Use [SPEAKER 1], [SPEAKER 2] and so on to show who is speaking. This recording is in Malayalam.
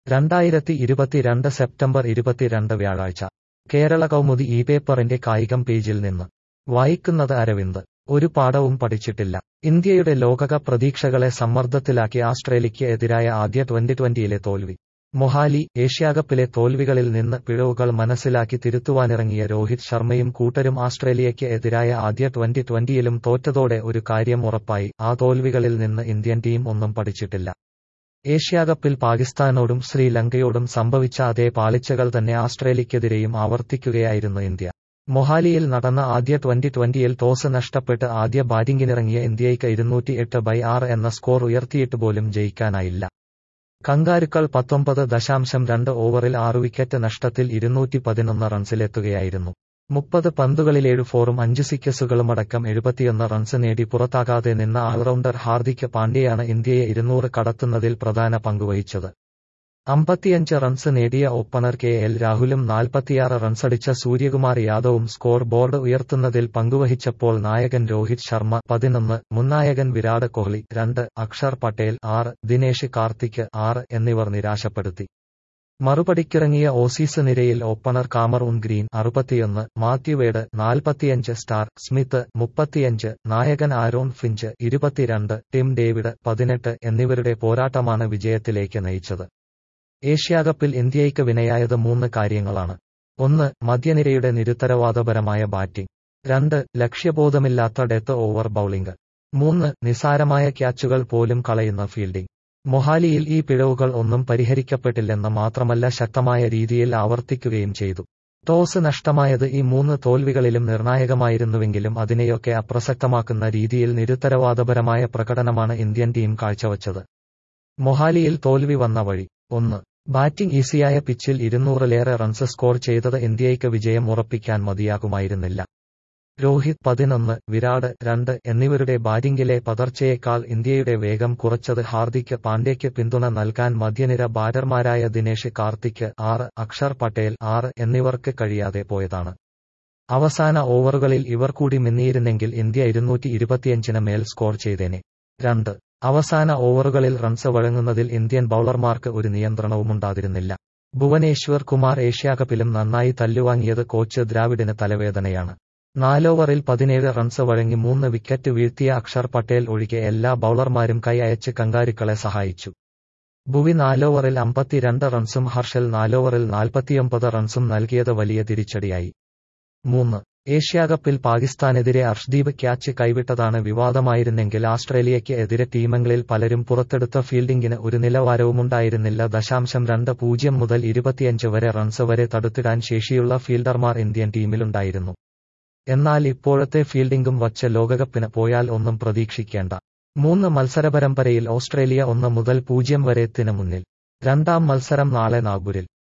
[SPEAKER 1] രണ്ടായിരത്തി ഇരുപത്തിരണ്ട് സെപ്റ്റംബർ ഇരുപത്തിരണ്ട് വ്യാഴാഴ്ച കേരള കൗമുദി ഈ പേപ്പറിന്റെ കായികം പേജിൽ നിന്ന് വായിക്കുന്നത് അരവിന്ദ് ഒരു പാഠവും പഠിച്ചിട്ടില്ല ഇന്ത്യയുടെ ലോകകപ്പ് പ്രതീക്ഷകളെ സമ്മർദ്ദത്തിലാക്കി ആസ്ട്രേലിയയ്ക്ക് എതിരായ ആദ്യ ട്വന്റി ട്വന്റിയിലെ തോൽവി മൊഹാലി ഏഷ്യാകപ്പിലെ തോൽവികളിൽ നിന്ന് പിഴവുകൾ മനസ്സിലാക്കി തിരുത്തുവാനിറങ്ങിയ രോഹിത് ശർമ്മയും കൂട്ടരും ആസ്ട്രേലിയയ്ക്ക് എതിരായ ആദ്യ ട്വന്റി ട്വന്റിയിലും തോറ്റതോടെ ഒരു കാര്യം ഉറപ്പായി ആ തോൽവികളിൽ നിന്ന് ഇന്ത്യൻ ടീം ഒന്നും പഠിച്ചിട്ടില്ല ഏഷ്യാകപ്പിൽ പാകിസ്ഥാനോടും ശ്രീലങ്കയോടും സംഭവിച്ച അതേ പാളിച്ചകൾ തന്നെ ആസ്ട്രേലിയക്കെതിരെയും ആവർത്തിക്കുകയായിരുന്നു ഇന്ത്യ മൊഹാലിയിൽ നടന്ന ആദ്യ ട്വന്റി ട്വന്റിയിൽ ടോസ് നഷ്ടപ്പെട്ട് ആദ്യ ബാറ്റിംഗിനിറങ്ങിയ ഇന്ത്യയ്ക്ക് ഇരുന്നൂറ്റി എട്ട് ബൈ ആറ് എന്ന സ്കോർ ഉയർത്തിയിട്ട് പോലും ജയിക്കാനായില്ല കങ്കാരുക്കൾ പത്തൊമ്പത് ദശാംശം രണ്ട് ഓവറിൽ ആറ് വിക്കറ്റ് നഷ്ടത്തിൽ ഇരുന്നൂറ്റി പതിനൊന്ന് റൺസിലെത്തുകയായിരുന്നു മുപ്പത് പന്തുകളിലേഴ് ഫോറും അഞ്ച് സിക്കസുകളുമടക്കം എഴുപത്തിയൊന്ന് റൺസ് നേടി പുറത്താകാതെ നിന്ന ഓൾറൗണ്ടർ ഹാർദിക് പാണ്ഡ്യയാണ് ഇന്ത്യയെ ഇരുന്നൂറ് കടത്തുന്നതിൽ പ്രധാന പങ്കുവഹിച്ചത് അമ്പത്തിയഞ്ച് റൺസ് നേടിയ ഓപ്പണർ കെ എൽ രാഹുലും നാൽപ്പത്തിയാറ് റൺസടിച്ച സൂര്യകുമാർ യാദവും സ്കോർ ബോർഡ് ഉയർത്തുന്നതിൽ പങ്കുവഹിച്ചപ്പോൾ നായകൻ രോഹിത് ശർമ്മ പതിനൊന്ന് മുന്നായകൻ വിരാട് കോഹ്ലി രണ്ട് അക്ഷർ പട്ടേൽ ആറ് ദിനേശ് കാർത്തിക് ആറ് എന്നിവർ നിരാശപ്പെടുത്തി മറുപടിക്കിറങ്ങിയ ഓസീസ് നിരയിൽ ഓപ്പണർ കാമറൂൺ ഗ്രീൻ അറുപത്തിയൊന്ന് മാത്യുവേഡ് നാൽപ്പത്തിയഞ്ച് സ്റ്റാർ സ്മിത്ത് മുപ്പത്തിയഞ്ച് നായകൻ ആരോൺ ഫിഞ്ച് ഇരുപത്തിരണ്ട് ടിം ഡേവിഡ് പതിനെട്ട് എന്നിവരുടെ പോരാട്ടമാണ് വിജയത്തിലേക്ക് നയിച്ചത് ഏഷ്യാകപ്പിൽ ഇന്ത്യയ്ക്ക് വിനയായത് മൂന്ന് കാര്യങ്ങളാണ് ഒന്ന് മധ്യനിരയുടെ നിരുത്തരവാദപരമായ ബാറ്റിംഗ് രണ്ട് ലക്ഷ്യബോധമില്ലാത്ത ഡെത്ത് ഓവർ ബൌളിംഗ് മൂന്ന് നിസാരമായ ക്യാച്ചുകൾ പോലും കളയുന്ന ഫീൽഡിംഗ് മൊഹാലിയിൽ ഈ പിഴവുകൾ ഒന്നും പരിഹരിക്കപ്പെട്ടില്ലെന്ന് മാത്രമല്ല ശക്തമായ രീതിയിൽ ആവർത്തിക്കുകയും ചെയ്തു ടോസ് നഷ്ടമായത് ഈ മൂന്ന് തോൽവികളിലും നിർണായകമായിരുന്നുവെങ്കിലും അതിനെയൊക്കെ അപ്രസക്തമാക്കുന്ന രീതിയിൽ നിരുത്തരവാദപരമായ പ്രകടനമാണ് ഇന്ത്യൻ ടീം കാഴ്ചവച്ചത് മൊഹാലിയിൽ തോൽവി വന്ന വഴി ഒന്ന് ബാറ്റിംഗ് ഈസിയായ പിച്ചിൽ ഇരുന്നൂറിലേറെ റൺസ് സ്കോർ ചെയ്തത് ഇന്ത്യയ്ക്ക് വിജയം ഉറപ്പിക്കാൻ മതിയാകുമായിരുന്നില്ല രോഹിത് പതിനൊന്ന് വിരാട് രണ്ട് എന്നിവരുടെ ബാറ്റിംഗിലെ പതർച്ചയേക്കാൾ ഇന്ത്യയുടെ വേഗം കുറച്ചത് ഹാർദിക് പാണ്ഡ്യയ്ക്ക് പിന്തുണ നൽകാൻ മധ്യനിര ബാറ്റർമാരായ ദിനേശ് കാർത്തിക് ആറ് അക്ഷർ പട്ടേൽ ആറ് എന്നിവർക്ക് കഴിയാതെ പോയതാണ് അവസാന ഓവറുകളിൽ ഇവർ കൂടി മിന്നിയിരുന്നെങ്കിൽ ഇന്ത്യ ഇരുന്നൂറ്റി ഇരുപത്തിയഞ്ചിന് മേൽ സ്കോർ ചെയ്തേനെ രണ്ട് അവസാന ഓവറുകളിൽ റൺസ് വഴങ്ങുന്നതിൽ ഇന്ത്യൻ ബൌളർമാർക്ക് ഒരു നിയന്ത്രണവുമുണ്ടാതിരുന്നില്ല ഭുവനേശ്വർ കുമാർ ഏഷ്യാകപ്പിലും നന്നായി തല്ലുവാങ്ങിയത് കോച്ച് ദ്രാവിഡിന് തലവേദനയാണ് നാലോവറിൽ പതിനേഴ് റൺസ് വഴങ്ങി മൂന്ന് വിക്കറ്റ് വീഴ്ത്തിയ അക്ഷർ പട്ടേൽ ഒഴികെ എല്ലാ ബൌളർമാരും കൈ അയച്ച് കങ്കാരുക്കളെ സഹായിച്ചു ഭുവി നാലോവറിൽ അമ്പത്തിരണ്ട് റൺസും ഹർഷൽ നാലോവറിൽ നാൽപ്പത്തിയൊമ്പത് റൺസും നൽകിയത് വലിയ തിരിച്ചടിയായി മൂന്ന് ഏഷ്യാകപ്പിൽ പാകിസ്ഥാനെതിരെ അർഷ്ദീപ് ക്യാച്ച് കൈവിട്ടതാണ് വിവാദമായിരുന്നെങ്കിൽ ആസ്ട്രേലിയയ്ക്ക് എതിരെ ടീമംഗളിൽ പലരും പുറത്തെടുത്ത ഫീൽഡിംഗിന് ഒരു നിലവാരവുമുണ്ടായിരുന്നില്ല ദശാംശം രണ്ട് പൂജ്യം മുതൽ ഇരുപത്തിയഞ്ച് വരെ റൺസ് വരെ തടുത്തിടാൻ ശേഷിയുള്ള ഫീൽഡർമാർ ഇന്ത്യൻ ടീമിലുണ്ടായിരുന്നു എന്നാൽ ഇപ്പോഴത്തെ ഫീൽഡിംഗും വച്ച് ലോകകപ്പിന് പോയാൽ ഒന്നും പ്രതീക്ഷിക്കേണ്ട മൂന്ന് മത്സര പരമ്പരയിൽ ഓസ്ട്രേലിയ ഒന്ന് മുതൽ പൂജ്യം വരെ എത്തിന് മുന്നിൽ രണ്ടാം മത്സരം നാളെ നാഗ്പൂരിൽ